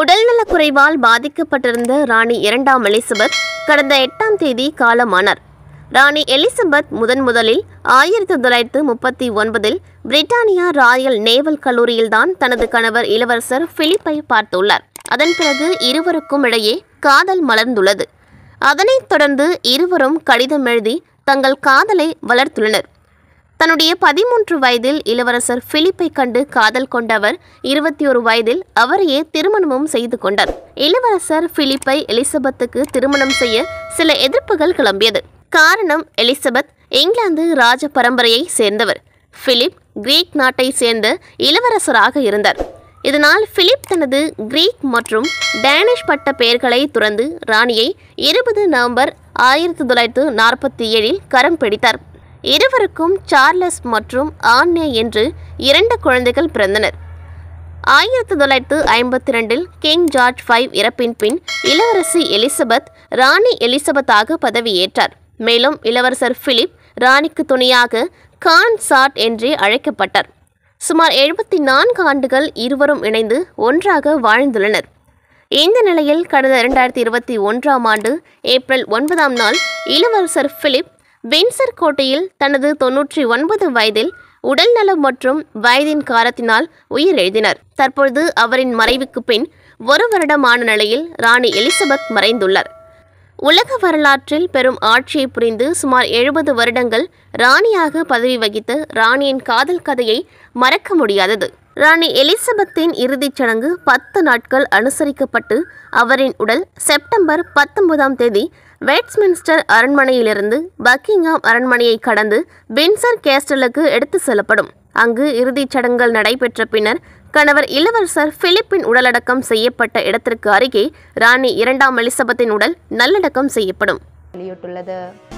உடல்நலக்குறைவால் பாதிக்கப்பட்டிருந்த ராணி இரண்டாம் எலிசபெத் கடந்த எட்டாம் தேதி காலமானார் ராணி எலிசபெத் முதன் முதலில் ஆயிரத்தி தொள்ளாயிரத்து முப்பத்தி ஒன்பதில் பிரிட்டானியா ராயல் நேவல் கல்லூரியில்தான் தனது கணவர் இளவரசர் பிலிப்பை பார்த்துள்ளார் அதன் பிறகு இருவருக்கும் இடையே காதல் மலர்ந்துள்ளது அதனைத் தொடர்ந்து இருவரும் கடிதம் எழுதி தங்கள் காதலை வளர்த்துள்ளனர் தன்னுடைய பதிமூன்று வயதில் இளவரசர் பிலிப்பை கண்டு காதல் கொண்டவர் இருபத்தி ஒரு வயதில் அவரையே திருமணமும் செய்து கொண்டார் இளவரசர் பிலிப்பை எலிசபெத்துக்கு திருமணம் செய்ய சில எதிர்ப்புகள் கிளம்பியது காரணம் எலிசபெத் இங்கிலாந்து ராஜ பரம்பரையை சேர்ந்தவர் பிலிப் கிரீக் நாட்டை சேர்ந்த இளவரசராக இருந்தார் இதனால் பிலிப் தனது கிரீக் மற்றும் டேனிஷ் பட்ட பெயர்களை துறந்து ராணியை இருபது நவம்பர் ஆயிரத்தி தொள்ளாயிரத்து நாற்பத்தி ஏழில் கரம் பிடித்தார் இருவருக்கும் சார்லஸ் மற்றும் ஆன்னே என்று இரண்டு குழந்தைகள் பிறந்தனர் ஆயிரத்தி தொள்ளாயிரத்து ஐம்பத்தி ரெண்டில் கிங் ஜார்ஜ் ஃபைவ் இறப்பின் பின் இளவரசி எலிசபெத் ராணி எலிசபெத்தாக பதவியேற்றார் மேலும் இளவரசர் பிலிப் ராணிக்கு துணையாக கான் சாட் என்றே அழைக்கப்பட்டார் சுமார் எழுபத்தி நான்கு ஆண்டுகள் இருவரும் இணைந்து ஒன்றாக வாழ்ந்துள்ளனர் இந்த நிலையில் கடந்த இரண்டாயிரத்தி இருபத்தி ஒன்றாம் ஆண்டு ஏப்ரல் ஒன்பதாம் நாள் இளவரசர் பிலிப் வின்சர் கோட்டையில் தனது தொன்னூற்றி ஒன்பது வயதில் உடல்நலம் மற்றும் வயதின் காரணத்தினால் உயிரெழுதினார் தற்பொழுது அவரின் மறைவுக்கு பின் ஒரு வருடமான நிலையில் ராணி எலிசபெத் மறைந்துள்ளார் உலக வரலாற்றில் பெரும் ஆட்சியை புரிந்து சுமார் எழுபது வருடங்கள் ராணியாக பதவி வகித்த ராணியின் காதல் கதையை மறக்க முடியாதது ராணி எலிசபெத்தின் இறுதிச் சடங்கு பத்து நாட்கள் அனுசரிக்கப்பட்டு அவரின் உடல் செப்டம்பர் பத்தொன்பதாம் தேதி வெட்ஸ்மின்ஸ்டர் அரண்மனையிலிருந்து பக்கிங்ஹாம் அரண்மனையை கடந்து வின்சர் கேஸ்டலுக்கு எடுத்து செல்லப்படும் அங்கு இறுதிச் சடங்குகள் நடைபெற்ற பின்னர் கணவர் இளவரசர் பிலிப்பின் உடலடக்கம் செய்யப்பட்ட இடத்திற்கு அருகே ராணி இரண்டாம் எலிசபெத்தின் உடல் நல்லடக்கம் செய்யப்படும் வெளியிட்டுள்ளது